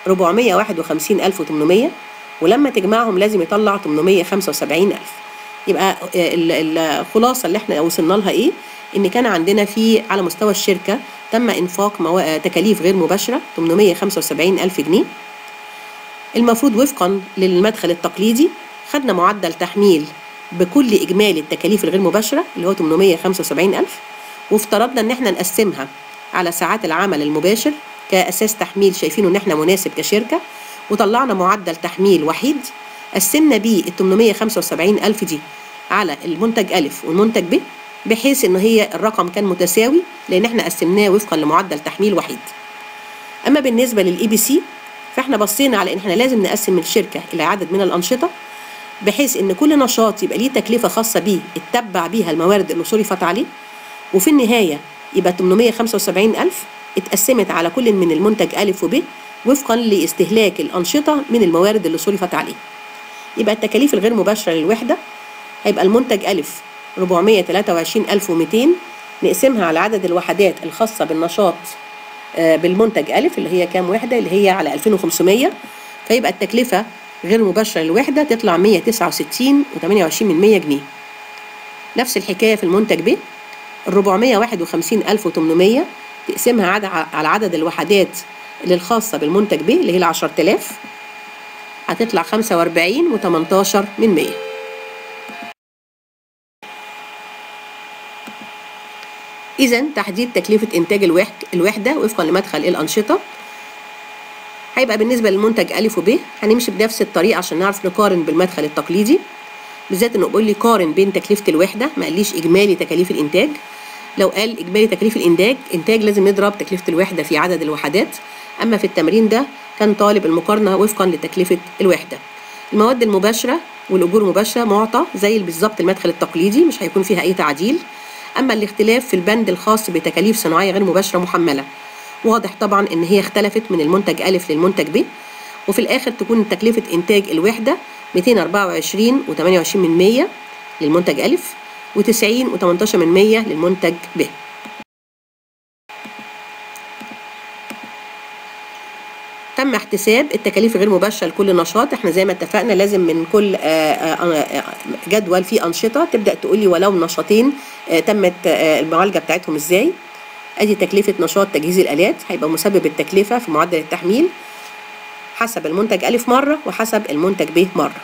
451800 ولما تجمعهم لازم يطلع 875000 يبقى الخلاصة اللي احنا وصلنا لها ايه ان كان عندنا في على مستوى الشركة تم انفاق موا... تكاليف غير مباشرة 875 ألف جنيه المفروض وفقا للمدخل التقليدي خدنا معدل تحميل بكل إجمالي التكاليف الغير مباشرة اللي هو 875 ألف وافترضنا إن احنا نقسمها على ساعات العمل المباشر كأساس تحميل شايفينه إن احنا مناسب كشركة وطلعنا معدل تحميل وحيد قسمنا بيه ال 875 ألف دي على المنتج ألف والمنتج ب بحيث إن هي الرقم كان متساوي لأن احنا قسمناه وفقا لمعدل تحميل وحيد. أما بالنسبة للإي بي سي فاحنا بصينا على إن احنا لازم نقسم الشركة إلى عدد من الأنشطة بحيث إن كل نشاط يبقى ليه تكلفة خاصة بيه اتبع بيها الموارد اللي صرفت عليه وفي النهاية يبقى 875 ألف اتقسمت على كل من المنتج ألف وب وفقا لاستهلاك الأنشطة من الموارد اللي صرفت عليه. يبقى التكاليف الغير مباشرة للوحدة هيبقى المنتج ألف 423200 نقسمها على عدد الوحدات الخاصة بالنشاط بالمنتج ألف اللي هي كام وحدة اللي هي على 2500 فيبقى التكلفة غير مباشرة للوحدة تطلع 169 و28 من 100 جنيه نفس الحكاية في المنتج ب ال 451800 تقسمها على عدد الوحدات اللي الخاصة بالمنتج ب اللي هي ال 10000 هتطلع 45 و18 من 100 إذا تحديد تكلفة إنتاج الوحدة وفقا لمدخل الأنشطة هيبقى بالنسبة للمنتج ألف وب هنمشي بنفس الطريقة عشان نعرف نقارن بالمدخل التقليدي بالذات إنه بيقول لي قارن بين تكلفة الوحدة ما قاليش إجمالي تكاليف الإنتاج لو قال إجمالي تكليف الإنتاج إنتاج لازم نضرب تكلفة الوحدة في عدد الوحدات أما في التمرين ده كان طالب المقارنة وفقا لتكلفة الوحدة المواد المباشرة والأجور المباشرة معطى زي بالظبط المدخل التقليدي مش هيكون فيها أي تعديل أما الاختلاف في البند الخاص بتكاليف صناعية غير مباشرة محملة واضح طبعا إن هي اختلفت من المنتج ألف للمنتج ب وفي الآخر تكون تكلفة إنتاج الوحدة 224 و28 من 100 للمنتج ألف و90 و18 من 100 للمنتج ب تم احتساب التكاليف غير مباشره لكل نشاط احنا زي ما اتفقنا لازم من كل جدول فيه انشطه تبدا تقول لي ولو نشاطين تمت المعالجه بتاعتهم ازاي ادي تكلفه نشاط تجهيز الالات هيبقى مسبب التكلفه في معدل التحميل حسب المنتج الف مره وحسب المنتج ب مره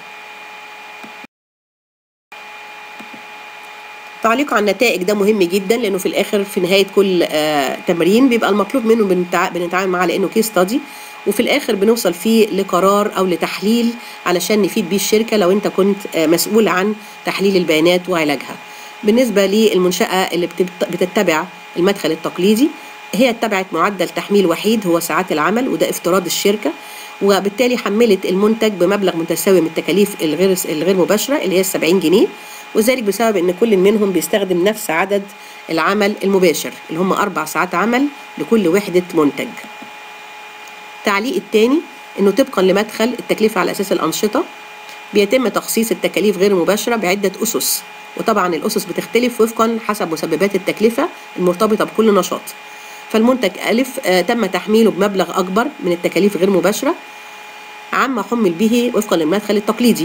تعليق على النتائج ده مهم جدا لانه في الاخر في نهايه كل تمرين بيبقى المطلوب منه بنتعامل معاه لانه كيس ستادي وفي الاخر بنوصل فيه لقرار او لتحليل علشان نفيد بيه الشركه لو انت كنت مسؤول عن تحليل البيانات وعلاجها بالنسبه للمنشاه اللي بتتبع المدخل التقليدي هي اتبعت معدل تحميل وحيد هو ساعات العمل وده افتراض الشركه وبالتالي حملت المنتج بمبلغ متساوي من التكاليف الغير الغير مباشره اللي هي 70 جنيه وذلك بسبب ان كل منهم بيستخدم نفس عدد العمل المباشر اللي هم اربع ساعات عمل لكل وحده منتج التعليق الثاني انه طبقا لمدخل التكلفه على اساس الانشطه بيتم تخصيص التكاليف غير المباشره بعده اسس وطبعا الاسس بتختلف وفقا حسب مسببات التكلفه المرتبطه بكل نشاط فالمنتج ألف آه تم تحميله بمبلغ أكبر من التكاليف غير مباشرة عما حمل به وفقا للمدخل التقليدي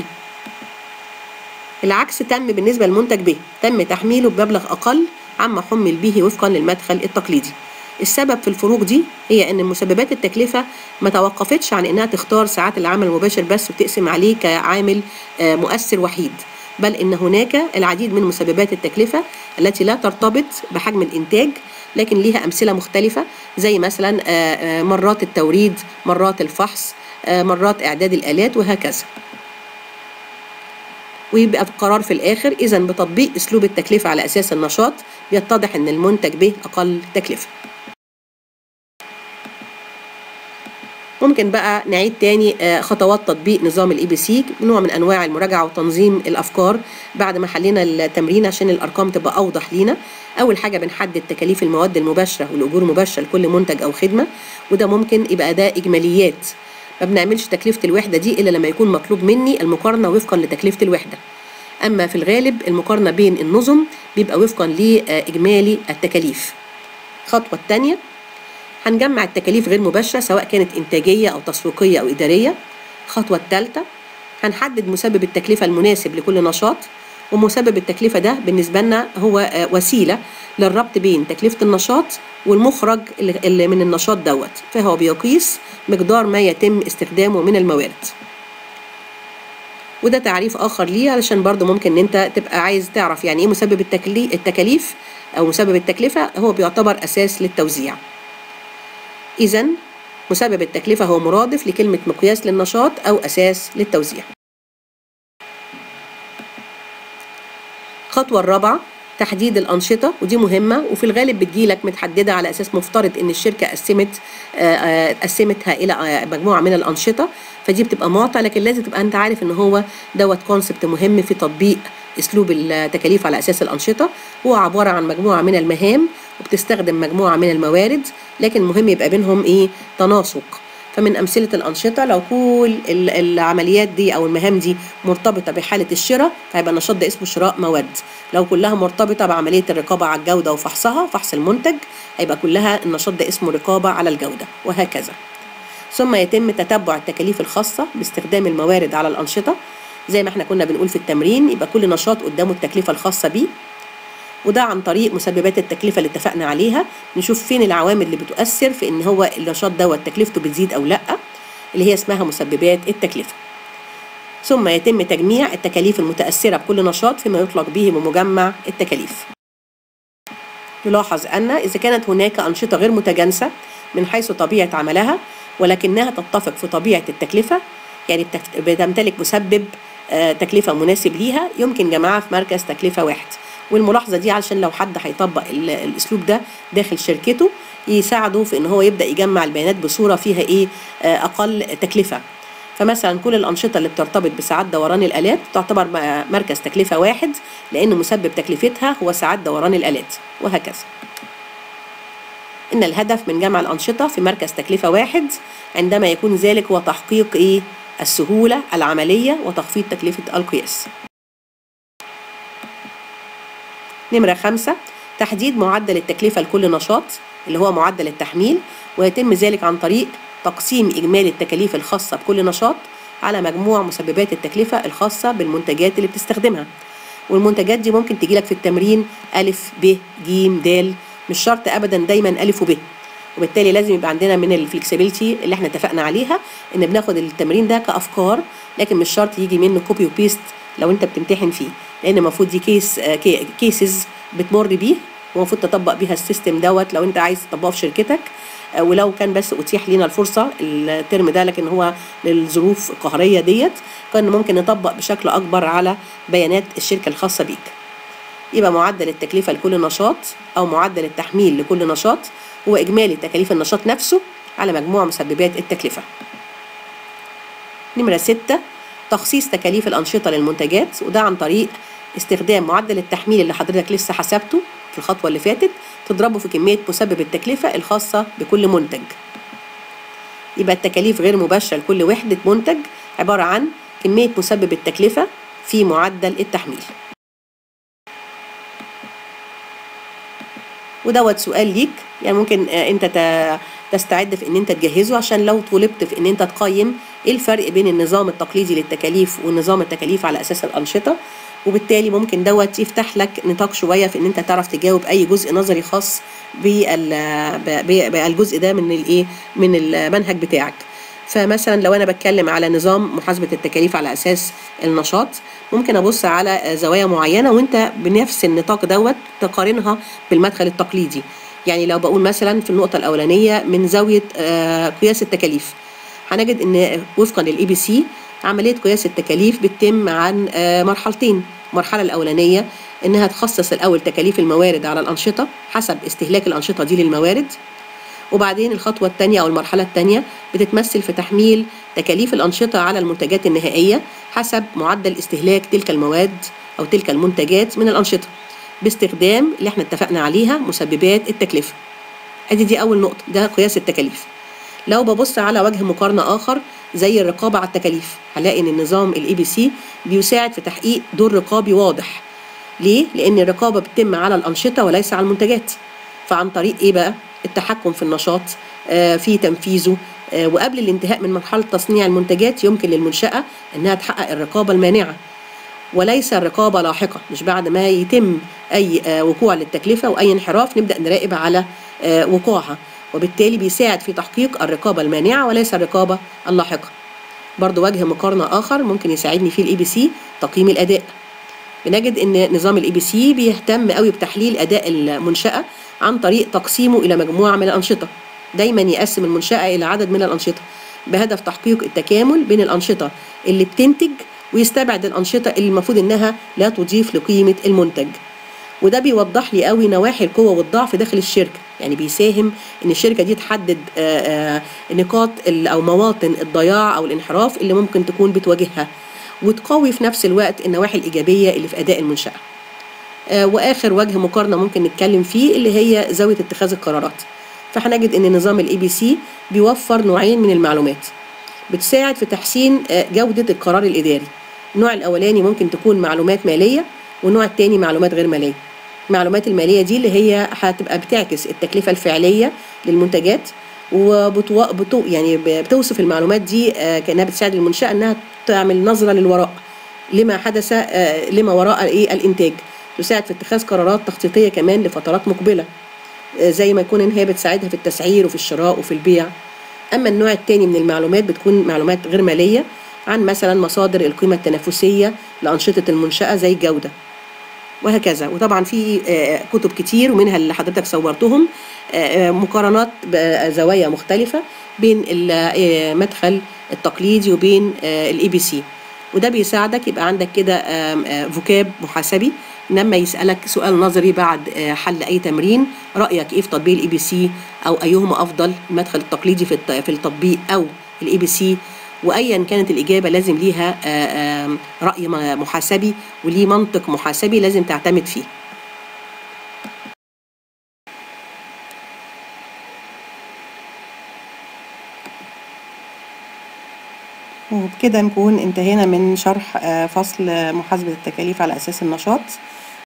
العكس تم بالنسبة للمنتج ب تم تحميله بمبلغ أقل عما حمل به وفقا للمدخل التقليدي السبب في الفروق دي هي ان مسببات التكلفه ما توقفتش عن انها تختار ساعات العمل المباشر بس وتقسم عليه كعامل مؤثر وحيد بل ان هناك العديد من مسببات التكلفه التي لا ترتبط بحجم الانتاج لكن ليها امثله مختلفه زي مثلا مرات التوريد مرات الفحص مرات اعداد الالات وهكذا ويبقى القرار في الاخر اذا بتطبيق اسلوب التكلفه على اساس النشاط بيتضح ان المنتج به اقل تكلفه ممكن بقى نعيد تاني آه، خطوات تطبيق نظام الاي بي سي نوع من انواع المراجعه وتنظيم الافكار بعد ما حلينا التمرين عشان الارقام تبقى اوضح لينا اول حاجه بنحدد تكاليف المواد المباشره والاجور المباشره لكل منتج او خدمه وده ممكن يبقى ده اجماليات ما بنعملش تكلفه الوحده دي الا لما يكون مطلوب مني المقارنه وفقا لتكلفه الوحده اما في الغالب المقارنه بين النظم بيبقى وفقا لاجمالي التكاليف الخطوه الثانيه هنجمع التكاليف غير مباشرة سواء كانت إنتاجية أو تسويقية أو إدارية الخطوة الثالثة هنحدد مسبب التكلفة المناسب لكل نشاط ومسبب التكلفة ده بالنسبة لنا هو آه، وسيلة للربط بين تكلفة النشاط والمخرج اللي اللي من النشاط دوت فهو بيقيس مقدار ما يتم استخدامه من الموارد وده تعريف آخر ليه علشان برضو ممكن إن أنت تبقى عايز تعرف يعني إيه مسبب التكلي- التكاليف أو مسبب التكلفة هو بيعتبر أساس للتوزيع إذا مسبب التكلفة هو مرادف لكلمة مقياس للنشاط أو أساس للتوزيع. الخطوة الرابعة تحديد الأنشطة ودي مهمة وفي الغالب بتجيلك متحددة على أساس مفترض إن الشركة قسمت آه، آه، قسمتها إلى آه، مجموعة من الأنشطة فدي بتبقى معطى لكن لازم تبقى أنت عارف إن هو دوت كونسبت مهم في تطبيق أسلوب التكاليف على أساس الأنشطة هو عبارة عن مجموعة من المهام وبتستخدم مجموعة من الموارد لكن المهم يبقى بينهم إيه تناسق فمن أمثلة الأنشطة لو كل ال- العمليات دي أو المهام دي مرتبطة بحالة الشراء فهيبقى النشاط ده اسمه شراء مواد لو كلها مرتبطة بعملية الرقابة على الجودة وفحصها فحص المنتج هيبقى كلها النشاط ده اسمه رقابة على الجودة وهكذا ثم يتم تتبع التكاليف الخاصة باستخدام الموارد على الأنشطة زي ما احنا كنا بنقول في التمرين يبقى كل نشاط قدامه التكلفة الخاصة بيه وده عن طريق مسببات التكلفة اللي اتفقنا عليها نشوف فين العوامل اللي بتؤثر في ان هو النشاط دوت تكلفته بتزيد او لا اللي هي اسمها مسببات التكلفة ثم يتم تجميع التكاليف المتأثرة بكل نشاط فيما يطلق به بمجمع التكاليف يلاحظ أن إذا كانت هناك أنشطة غير متجانسة من حيث طبيعة عملها ولكنها تتفق في طبيعة التكلفة يعني بتك- بتمتلك مسبب آه، تكلفة مناسب ليها يمكن جمعها في مركز تكلفة واحد والملاحظة دي علشان لو حد هيطبق ال- الأسلوب ده داخل شركته يساعده في إن هو يبدأ يجمع البيانات بصورة فيها إيه آه، أقل تكلفة فمثلا كل الأنشطة اللي بترتبط بساعات دوران الآلات تعتبر م- مركز تكلفة واحد لأن مسبب تكلفتها هو ساعات دوران الآلات وهكذا إن الهدف من جمع الأنشطة في مركز تكلفة واحد عندما يكون ذلك هو تحقيق إيه؟ السهولة العملية وتخفيض تكلفة القياس. نمرة خمسة تحديد معدل التكلفة لكل نشاط اللي هو معدل التحميل ويتم ذلك عن طريق تقسيم إجمالي التكاليف الخاصة بكل نشاط على مجموع مسببات التكلفة الخاصة بالمنتجات اللي بتستخدمها والمنتجات دي ممكن تجيلك في التمرين ألف ب ج د مش شرط أبدا دايما ألف وب وبالتالي لازم يبقى عندنا من الفلكسبيليتي اللي احنا اتفقنا عليها ان بناخد التمرين ده كافكار لكن مش شرط يجي منه كوبي وبيست لو انت بتمتحن فيه لان المفروض دي كيس كيسز بتمر بيه ومفروض تطبق بيها السيستم دوت لو انت عايز تطبقه في شركتك آه، ولو كان بس اتيح لينا الفرصه الترم ده لكن هو للظروف القهريه ديت كان ممكن نطبق بشكل اكبر على بيانات الشركه الخاصه بيك يبقى معدل التكلفة لكل نشاط أو معدل التحميل لكل نشاط هو إجمالي تكاليف النشاط نفسه على مجموع مسببات التكلفة. نمرة ستة تخصيص تكاليف الأنشطة للمنتجات وده عن طريق استخدام معدل التحميل اللي حضرتك لسه حسبته في الخطوة اللي فاتت تضربه في كمية مسبب التكلفة الخاصة بكل منتج. يبقى التكاليف غير مباشرة لكل وحدة منتج عبارة عن كمية مسبب التكلفة في معدل التحميل. ودوت سؤال ليك يعني ممكن آه، انت ت- تستعد في ان انت تجهزه عشان لو طولبت في ان انت تقيم ايه الفرق بين النظام التقليدي للتكاليف ونظام التكاليف على اساس الانشطه وبالتالي ممكن دوت يفتح لك نطاق شويه في ان انت تعرف تجاوب اي جزء نظري خاص بال- ب- ب- بالجزء ده من الايه من المنهج بتاعك فمثلا لو انا بتكلم على نظام محاسبه التكاليف على اساس النشاط ممكن ابص على زوايا معينه وانت بنفس النطاق دوت تقارنها بالمدخل التقليدي يعني لو بقول مثلا في النقطه الاولانيه من زاويه آه، قياس التكاليف هنجد ان وفقا للاي بي سي عمليه قياس التكاليف بتتم عن آه، مرحلتين المرحله الاولانيه انها تخصص الاول تكاليف الموارد على الانشطه حسب استهلاك الانشطه دي للموارد وبعدين الخطوة الثانية أو المرحلة الثانية بتتمثل في تحميل تكاليف الأنشطة على المنتجات النهائية حسب معدل استهلاك تلك المواد أو تلك المنتجات من الأنشطة باستخدام اللي احنا اتفقنا عليها مسببات التكلفة ادي دي أول نقطة ده قياس التكاليف لو ببص على وجه مقارنة آخر زي الرقابة على التكاليف هلاقي إن النظام الاي بي سي بيساعد في تحقيق دور رقابي واضح ليه؟ لأن الرقابة بتتم على الأنشطة وليس على المنتجات فعن طريق إيه بقى؟ التحكم في النشاط آه في تنفيذه آه وقبل الانتهاء من مرحلة تصنيع المنتجات يمكن للمنشأة إنها تحقق الرقابة المانعة وليس الرقابة لاحقة مش بعد ما يتم أي آه وقوع للتكلفة وأي انحراف نبدأ نراقب على آه وقوعها وبالتالي بيساعد في تحقيق الرقابة المانعة وليس الرقابة اللاحقة برضو وجه مقارنة آخر ممكن يساعدني فيه الاي بي سي تقييم الأداء بنجد ان نظام الاي بي سي بيهتم قوي بتحليل اداء المنشاه عن طريق تقسيمه الى مجموعه من الانشطه دايما يقسم المنشاه الى عدد من الانشطه بهدف تحقيق التكامل بين الانشطه اللي بتنتج ويستبعد الانشطه اللي المفروض انها لا تضيف لقيمه المنتج وده بيوضح لي قوي نواحي القوه والضعف داخل الشركه يعني بيساهم ان الشركه دي تحدد آآ آآ نقاط او مواطن الضياع او الانحراف اللي ممكن تكون بتواجهها وتقوي في نفس الوقت النواحي الإيجابية اللي في أداء المنشأة آه وآخر وجه مقارنة ممكن نتكلم فيه اللي هي زاوية اتخاذ القرارات فهنجد أن نظام الاي بي سي بيوفر نوعين من المعلومات بتساعد في تحسين آه جودة القرار الإداري النوع الأولاني ممكن تكون معلومات مالية والنوع الثاني معلومات غير مالية المعلومات المالية دي اللي هي هتبقى بتعكس التكلفة الفعلية للمنتجات وبتو... بتو... يعني بتوصف المعلومات دي آه كانها بتساعد المنشاه انها تعمل نظره للوراء لما حدث آه لما وراء ايه الانتاج تساعد في اتخاذ قرارات تخطيطيه كمان لفترات مقبله آه زي ما يكون ان هي بتساعدها في التسعير وفي الشراء وفي البيع اما النوع الثاني من المعلومات بتكون معلومات غير ماليه عن مثلا مصادر القيمه التنافسيه لانشطه المنشاه زي الجوده وهكذا وطبعا في كتب كتير ومنها اللي حضرتك صورتهم مقارنات بزوايا مختلفة بين المدخل التقليدي وبين الاي بي سي وده بيساعدك يبقى عندك كده فوكاب محاسبي لما يسألك سؤال نظري بعد حل أي تمرين رأيك إيه في تطبيق الاي بي سي أو أيهما أفضل المدخل التقليدي في في التطبيق أو الاي بي سي وايا كانت الاجابه لازم ليها راي محاسبي وليه منطق محاسبي لازم تعتمد فيه وبكده نكون انتهينا من شرح فصل محاسبة التكاليف على أساس النشاط